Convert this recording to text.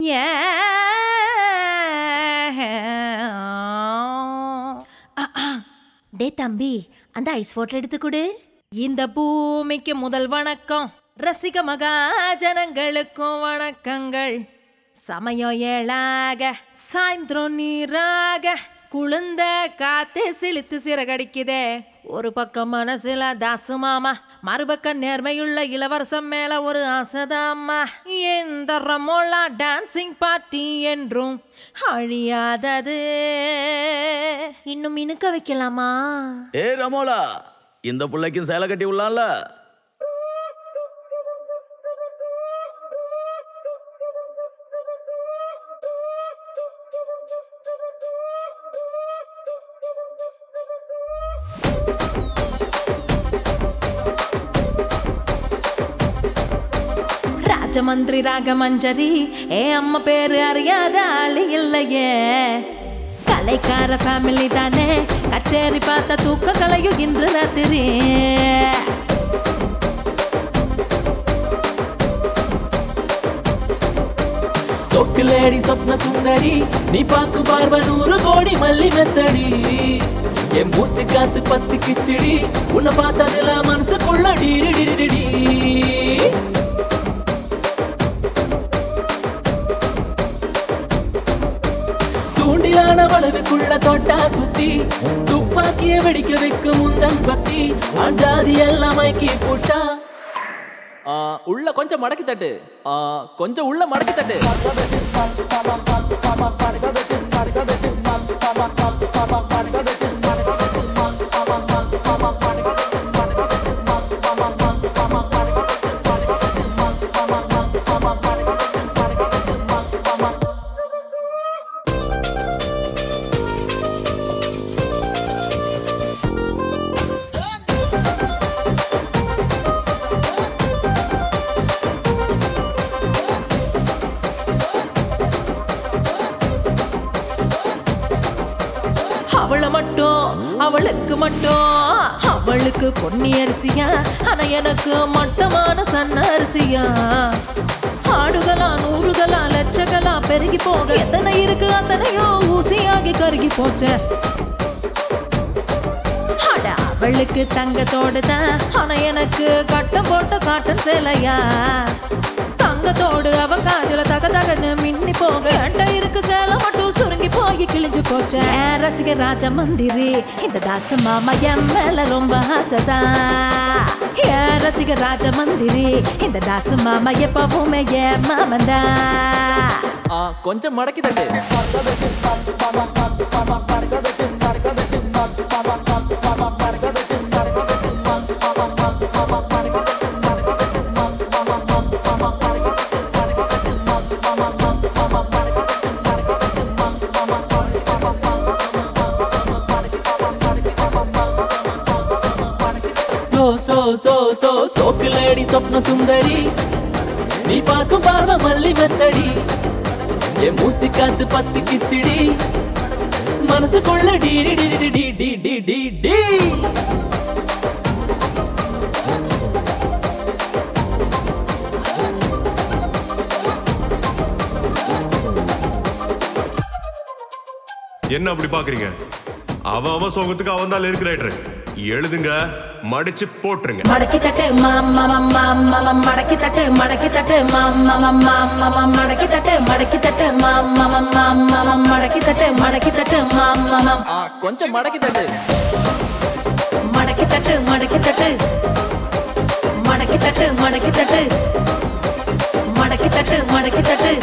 டே தம்பி அந்த ice water எடுத்து கொடு இந்த பூமிக்கு முதல் வணக்கம் ரசிக மகாஜனங்களுக்கும் வணக்கங்கள் சமயம் ஏழாக சாயந்தரம் நீராக குளிர்ந்த காத்து சிலித்து சிறகடிக்குதே ஒரு பக்கம் மனசுல தாசு மாமா மறுபக்கம் நேர்மையுள்ள இளவரசம் மேல ஒரு ஆசைதாம்மா எந்த ரமோலா டான்சிங் பார்ட்டி என்றும் அழியாதது இன்னும் மினுக்க வைக்கலாமா ஏ ரமோலா இந்த புள்ளைக்கும் சேலை கட்டி விடலாம்ல ராஜமந்திரி ராகமஞ்சரி ஏ அம்மா பேரு அறியாத ஆளு இல்லையே கலைக்கார ஃபேமிலி தானே கச்சேரி பார்த்த தூக்க கலையும் இன்று ராத்திரி சொக்குலேடி சொப்ன சுந்தரி நீ பாக்கு பார்வ நூறு கோடி மல்லி மெத்தடி என் மூச்சு காத்து பத்து கிச்சடி உன்னை பார்த்ததுல மனசுக்குள்ள டீரி டிரி டிடி தூண்டிலான வளவுக்குள்ள தொட்டா சுத்தி துப்பாக்கிய வெடிக்க வைக்கும் முந்தன் பத்தி அஞ்சாதி எல்லாம் மைக்கி போட்டா ஆ, உள்ள கொஞ்சம் மடக்கி தட்டு ஆ, கொஞ்சம் உள்ள மடக்கி தட்டு அவளை மட்டும் அவளுக்கு மட்டும் அவளுக்கு பொன்னி அரிசியா ஆனா எனக்கு மட்டமான சன்ன அரிசியா ஆடுகளா நூறுகளா லட்சங்களா பெருகி போக எத்தனை இருக்கு அத்தனையோ ஊசியாகி கருகி போச்சே அட, அவளுக்கு தங்கத்தோடு தான் ஆனா எனக்கு கட்டம் போட்ட காட்டன் சேலையா தங்கத்தோடு அவ காதுல தக தகன்னு மின்னி போக அண்ட இருக்கு சேலை மட்டும் சுருங்கி போய் கிழிஞ்சு போச்ச ரசிக ராஜ மந்திரி இந்த தாச மாமா என் மேல ரொம்ப ஆசைதா ஏன் ரசிக ராஜ மந்திரி இந்த தாச மாமா எப்பவுமே என் மாமந்தா ஆ, கொஞ்சம் மடக்கி தட்டு சோ சோ சோ சோ சோக்குலேடி சொப்ன சுந்தரி நீ பார்க்கும் பார்வ மல்லி மெத்தடி என் மூச்சு காத்து பத்து கிச்சடி மனசுக்குள்ள டீரி டிரி டி டி டி டி டி என்ன அப்படி பாக்குறீங்க அவன் அவன் சோகத்துக்கு அவன் தான் லிரிக் ரைட்டர் எழுதுங்க மடிச்சு போட்டுருங்க மடக்கி தட்டு மாமா மாமா மாமா மடக்கி தட்டு மடக்கி தட்டு மாமா மாமா மாமா மடக்கி தட்டு மடக்கி தட்டு மாமா மாமா மாமா மடக்கி தட்டு மடக்கி தட்டு மாமா மாமா ஆ, கொஞ்சம் மடக்கி தட்டு மடக்கி தட்டு மடக்கி தட்டு மடக்கி தட்டு மடக்கி தட்டு மடக்கி தட்டு மடக்கி தட்டு